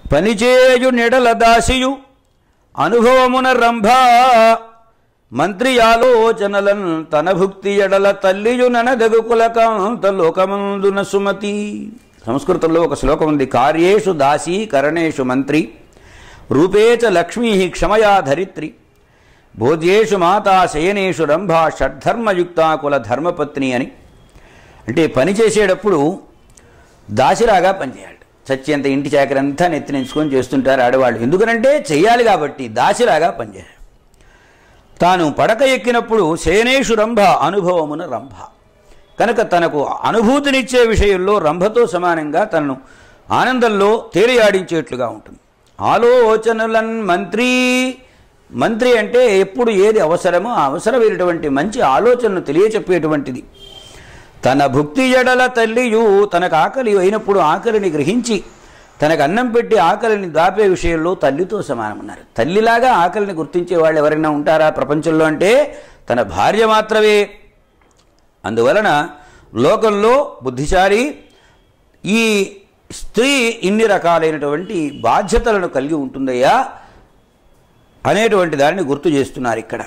పనిచేయు నెడల దాసియు అనుభవమున రంభ మంత్రి ఆలోచనలన్ తన భుక్తి ఎడల తల్లియు ననదగు కులకాంత లోకమందున సుమతి సంస్కృతంలో ఒక శ్లోకం ఉంది కార్యేషు దాసీ కరణేషు మంత్రి రూపేచ లక్ష్మీ క్షమయా ధరిత్రి భోజ్యేషు మాతా శయనేషు రంభ షడ్ధర్మయుక్తా కుల ధర్మపత్ని అని అంటే పని చేసేటప్పుడు దాసిలాగా పనిచేయాలి చచ్చేంత ఇంటి చాకరంతా నెత్తినించుకొని చేస్తుంటారు ఆడవాళ్ళు ఎందుకనంటే చెయ్యాలి కాబట్టి దాసిలాగా పనిచేయాలి తాను పడక ఎక్కినప్పుడు శయనేషు రంభ అనుభవమున రంభ కనుక తనకు అనుభూతినిచ్చే విషయంలో రంభతో సమానంగా తనను ఆనందంలో తేలియాడించేట్లుగా ఉంటుంది ఆలోచనలన్ మంత్రి మంత్రి అంటే ఎప్పుడు ఏది అవసరమో ఆ అవసరమైనటువంటి మంచి ఆలోచనను తెలియచెప్పేటువంటిది తన భుక్తి ఎడల తల్లియు తనకు ఆకలి అయినప్పుడు ఆకలిని గ్రహించి తనకు అన్నం పెట్టి ఆకలిని దాపే విషయంలో తల్లితో సమానమన్నారు తల్లిలాగా ఆకలిని గుర్తించే వాళ్ళు ఎవరైనా ఉంటారా ప్రపంచంలో అంటే తన భార్య మాత్రమే అందువలన లోకంలో బుద్ధిశాలి ఈ స్త్రీ ఇన్ని రకాలైనటువంటి బాధ్యతలను కలిగి ఉంటుందయ్యా అనేటువంటి దానిని గుర్తు చేస్తున్నారు ఇక్కడ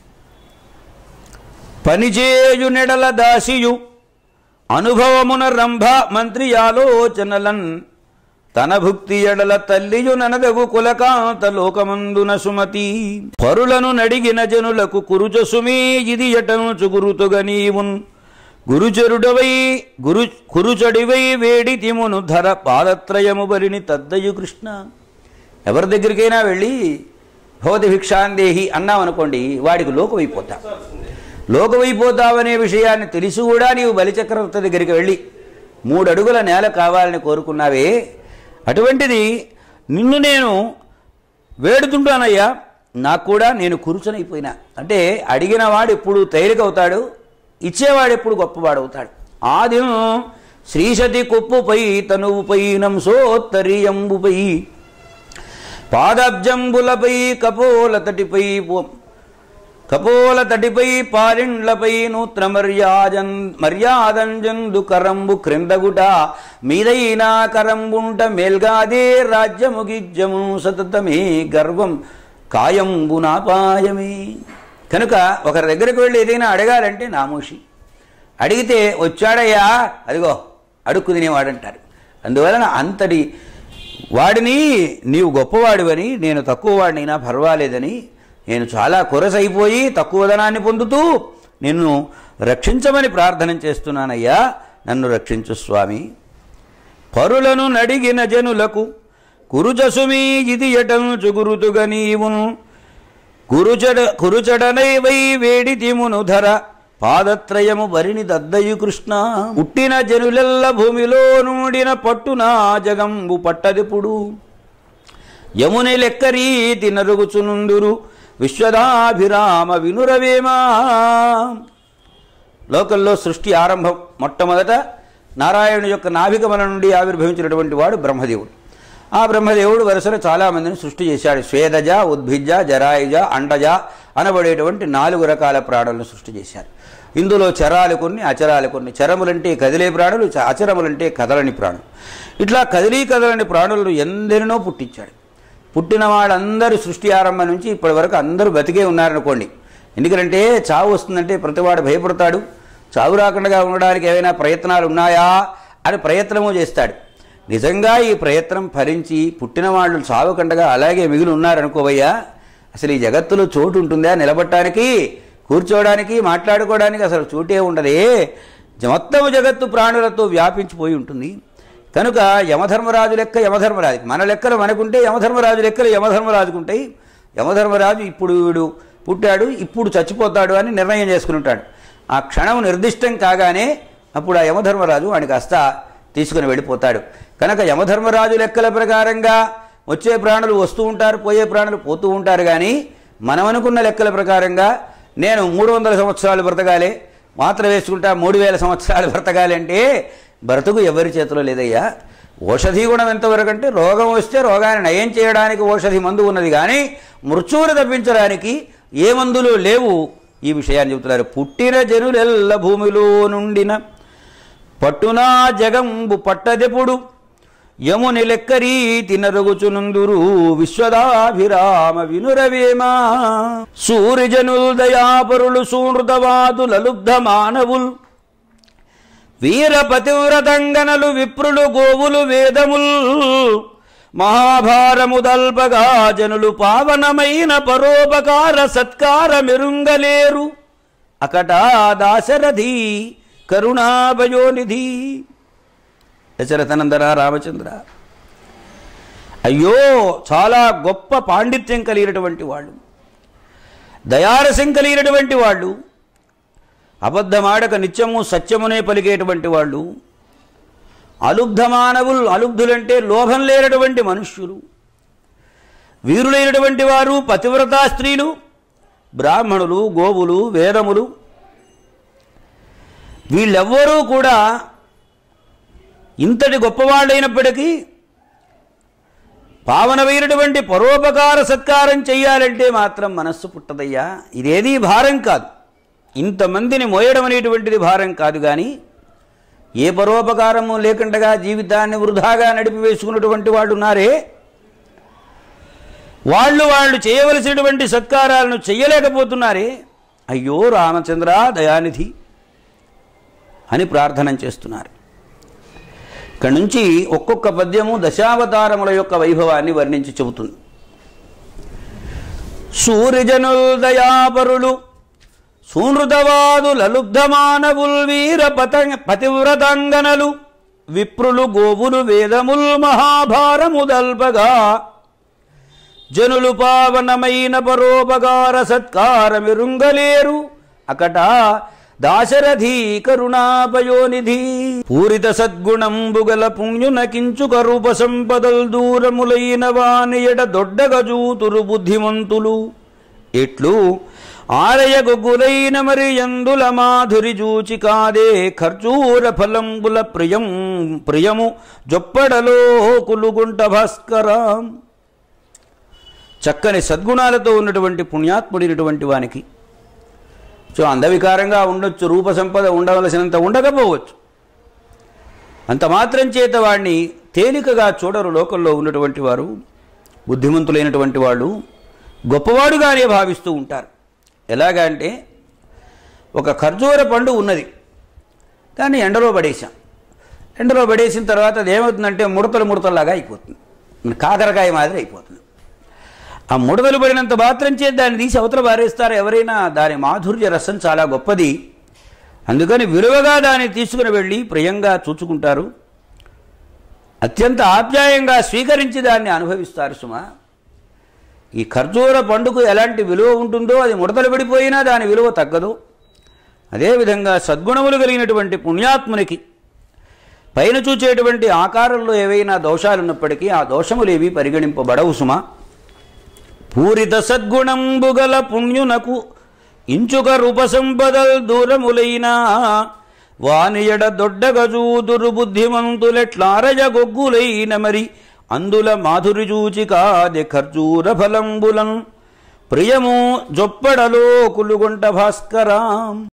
పనిచేయు నెడల దాసియు అనుభవమున రంభ మంత్రి ఆలోచనలన్ తన భుక్తి ఎడల తల్లియు ననదగు కులకాంత లోకమందున సుమతి పరులను నడిగిన జనులకు కురుజసుమే ఇది ఎటనుచు గురుతుగ నీవున్ గురుచరుడవై గురు కురుచడివై వేడి తిమును ధర పాదత్రయము బలిని తద్దయు కృష్ణ ఎవరి దగ్గరికైనా వెళ్ళి భవతి భిక్షాందేహి అన్నామనుకోండి వాడికి లోకమైపోతాం లోకమైపోతావనే విషయాన్ని తెలిసి కూడా నీవు బలిచక్రవర్తి దగ్గరికి వెళ్ళి మూడు అడుగుల నేల కావాలని కోరుకున్నావే అటువంటిది నిన్ను నేను వేడుతుంటానయ్యా నాకు కూడా నేను కురుచనైపోయినా అంటే అడిగిన వాడు ఎప్పుడు తేలికవుతాడు ఇచ్చేవాడు ఎప్పుడు గొప్పవాడవుతాడు ఆదిం శ్రీశతి కొప్పుపై తనువుపై నంసోత్తరీయంబుపై పాదబ్జంబులపై కపోల తటిపై పో- కపోల తటిపై పాలిండ్లపై నూత్ర మర్యాదం మర్యాదంజందు కరంబు క్రిందగుట మీదైనా కరంబుంట మేల్గాదే రాజ్యము గిజ్యము సతతమే గర్వం కాయంబు నాపాయమే కనుక ఒకరి దగ్గరికి వెళ్ళి ఏదైనా అడగాలంటే నామోషి అడిగితే వచ్చాడయ్యా అదిగో అడుక్కు తినేవాడంటారు అందువలన అంతటి వాడిని నీవు గొప్పవాడివని నేను తక్కువ వాడినైనా పర్వాలేదని నేను చాలా కొరసైపోయి తక్కువ ధనాన్ని పొందుతూ నిన్ను రక్షించమని ప్రార్థన చేస్తున్నానయ్యా నన్ను రక్షించు స్వామి పరులను నడిగిన జనులకు కురుజసుమీ ఇది ఎటను గురుతుగ నీవును కురుచడ కురుచడనై వై వేడి తిమును ధర పాదత్రయము వరిని దద్దయు కృష్ణ పుట్టిన జనులెల్ల భూమిలో నూడిన పట్టున జగంబు పట్టదిపుడు యముని లెక్కరీతి నరుగుచునుందురు విశ్వదాభిరామ వినురవేమా లోకల్లో సృష్టి ఆరంభం మొట్టమొదట నారాయణుని యొక్క నాభికమల నుండి ఆవిర్భవించినటువంటి వాడు బ్రహ్మదేవుడు ఆ బ్రహ్మదేవుడు వరుసలో చాలామందిని సృష్టి చేశాడు స్వేదజ ఉద్భిజ జరాయుజ అండజ అనబడేటువంటి నాలుగు రకాల ప్రాణులను సృష్టి చేశారు ఇందులో చరాలు కొన్ని అచరాలు కొన్ని చరములంటే కదిలే ప్రాణులు చ- అచరములంటే కదలని ప్రాణులు ఇట్లా కదిలీ కదలని ప్రాణులను ఎందరినో పుట్టించాడు పుట్టిన వాళ్ళందరూ సృష్టి ఆరంభం నుంచి ఇప్పటి వరకు అందరూ బతికే ఉన్నారనుకోండి ఎందుకంటే చావు వస్తుందంటే ప్రతివాడు భయపడతాడు చావు రాకుండా ఉండడానికి ఏమైనా ప్రయత్నాలు ఉన్నాయా అని ప్రయత్నము చేస్తాడు నిజంగా ఈ ప్రయత్నం ఫలించి పుట్టిన వాళ్ళు చావకుండగా అలాగే మిగిలి ఉన్నారనుకోవయ్యా అసలు ఈ జగత్తులో చోటు ఉంటుందా నిలబట్టడానికి కూర్చోవడానికి మాట్లాడుకోవడానికి అసలు చోటే ఉండదే మొత్తం జగత్తు ప్రాణులతో వ్యాపించిపోయి ఉంటుంది కనుక యమధర్మరాజు లెక్క యమధర్మరాజు మన లెక్కలు మనకుంటే యమధర్మరాజు లెక్కలు యమధర్మరాజుకు ఉంటాయి యమధర్మరాజు ఇప్పుడు వీడు పుట్టాడు ఇప్పుడు చచ్చిపోతాడు అని నిర్ణయం చేసుకుని ఉంటాడు ఆ క్షణం నిర్దిష్టం కాగానే అప్పుడు ఆ యమధర్మరాజు వాడికి కాస్త తీసుకుని వెళ్ళిపోతాడు కనుక యమధర్మరాజు లెక్కల ప్రకారంగా వచ్చే ప్రాణులు వస్తూ ఉంటారు పోయే ప్రాణులు పోతూ ఉంటారు కానీ మనం అనుకున్న లెక్కల ప్రకారంగా నేను మూడు వందల సంవత్సరాలు బ్రతకాలి మాత్ర వేసుకుంటా మూడు వేల సంవత్సరాలు బ్రతకాలి అంటే బ్రతుకు ఎవరి చేతిలో లేదయ్యా ఓషధి గుణం ఎంతవరకు అంటే రోగం వస్తే రోగాన్ని నయం చేయడానికి ఓషధి మందు ఉన్నది కానీ మృత్యువును తప్పించడానికి ఏ మందులు లేవు ఈ విషయాన్ని చెబుతున్నారు పుట్టిన జనులెల్ల భూమిలో నుండిన పట్టునా జగంబు పట్టదెపుడు యముని లెక్కరీతి నరుగుచునుందురు విశ్వదాభిరామ వినురవేమా సూర్యజనుల్ దయాపరులు సూనృతవాదుల లుబ్ధ మానవుల్ వీరపతివ్రతంగనలు విప్రులు గోవులు వేదముల్ మహాభారము దల్పగా జనులు పావనమైన పరోపకార సత్కార మెరుంగలేరు అకట దాశరథి కరుణాభయోనిధి దశరథనందర రామచంద్ర అయ్యో చాలా గొప్ప పాండిత్యం కలిగినటువంటి వాళ్ళు దయారసం కలిగినటువంటి వాళ్ళు అబద్ధమాడక నిత్యము సత్యమునే పలికేటువంటి వాళ్ళు అలుబ్ధ మానవులు అలుబ్ధులంటే లోభం లేనటువంటి మనుష్యులు వీరులైనటువంటి వారు పతివ్రతా స్త్రీలు బ్రాహ్మణులు గోవులు వేదములు వీళ్ళెవ్వరూ కూడా ఇంతటి గొప్పవాళ్ళైనప్పటికీ పావనమైనటువంటి పరోపకార సత్కారం చెయ్యాలంటే మాత్రం మనస్సు పుట్టదయ్యా ఇదేదీ భారం కాదు ఇంతమందిని మోయడం అనేటువంటిది భారం కాదు కానీ ఏ పరోపకారము లేకుండా జీవితాన్ని వృధాగా నడిపివేసుకున్నటువంటి వాళ్ళు ఉన్నారే వాళ్ళు వాళ్ళు చేయవలసినటువంటి సత్కారాలను చెయ్యలేకపోతున్నారే అయ్యో రామచంద్ర దయానిధి అని ప్రార్థన చేస్తున్నారు ఇక్కడి నుంచి ఒక్కొక్క పద్యము దశావతారముల యొక్క వైభవాన్ని వర్ణించి చెబుతుంది సూర్యజనుల్ దయాపరులు సూనృతవాదు లలుబ్ధమానవుల్ వీర పత పతివ్రతంగనలు విప్రులు గోవులు వేదముల్ మహాభారము దల్పగా జనులు పావనమైన పరోపకార సత్కారమిరుంగలేరు అకట దాశరథి కరుణాపయోనిధి పూరిత సద్గుణంబుగల పుణ్యునకించుక రూప సంపదల్ దూరములైన వానియడ దొడ్డగజూతురు బుద్ధిమంతులు ఎట్లు ఆలయ గుగులైన మరి ఎందుల మాధురి జూచి కాదే ఖర్జూర ఫలంబుల ప్రియం ప్రియము జొప్పడలో కులుగుంట భాస్కరం చక్కని సద్గుణాలతో ఉన్నటువంటి పుణ్యాత్ముడినటువంటి వానికి సో అందవికారంగా ఉండొచ్చు రూప సంపద ఉండవలసినంత ఉండకపోవచ్చు అంత మాత్రం చేత వాడిని తేలికగా చూడరు లోకంలో ఉన్నటువంటి వారు బుద్ధిమంతులైనటువంటి వాళ్ళు గొప్పవాడుగానే భావిస్తూ ఉంటారు ఎలాగా అంటే ఒక ఖర్జూర పండు ఉన్నది దాన్ని ఎండలో పడేసాం ఎండలో పడేసిన తర్వాత అది ఏమవుతుందంటే ముడతలు ముడతల్లాగా అయిపోతుంది కాకరకాయ మాదిరి అయిపోతుంది ఆ ముడతలు పడినంత మాత్రం చేత దాన్ని తీసి అవతల పారేస్తారు ఎవరైనా దాని మాధుర్య రసం చాలా గొప్పది అందుకని విలువగా దాన్ని తీసుకుని వెళ్ళి ప్రియంగా చూచుకుంటారు అత్యంత ఆప్యాయంగా స్వీకరించి దాన్ని అనుభవిస్తారు సుమా ఈ ఖర్జూర పండుగ ఎలాంటి విలువ ఉంటుందో అది ముడతలు పడిపోయినా దాని విలువ తగ్గదు అదేవిధంగా సద్గుణములు కలిగినటువంటి పుణ్యాత్మునికి పైన చూచేటువంటి ఆకారంలో ఏవైనా దోషాలున్నప్పటికీ ఆ దోషములేవి పరిగణింపబడవు సుమా పూరిత సద్గుణంబుగల పుణ్యునకు ఇంచుక రూప సంపదల్ దూరములైనా వానియడ దొడ్డగజూదురు బుద్ధిమంతులెట్లారయ గొగ్గులైన మరి అందుల మాధురి చూచి కాదె ఖర్జూర ఫలంబులం ప్రియము జొప్పడలో కులుగొంట భాస్కరాం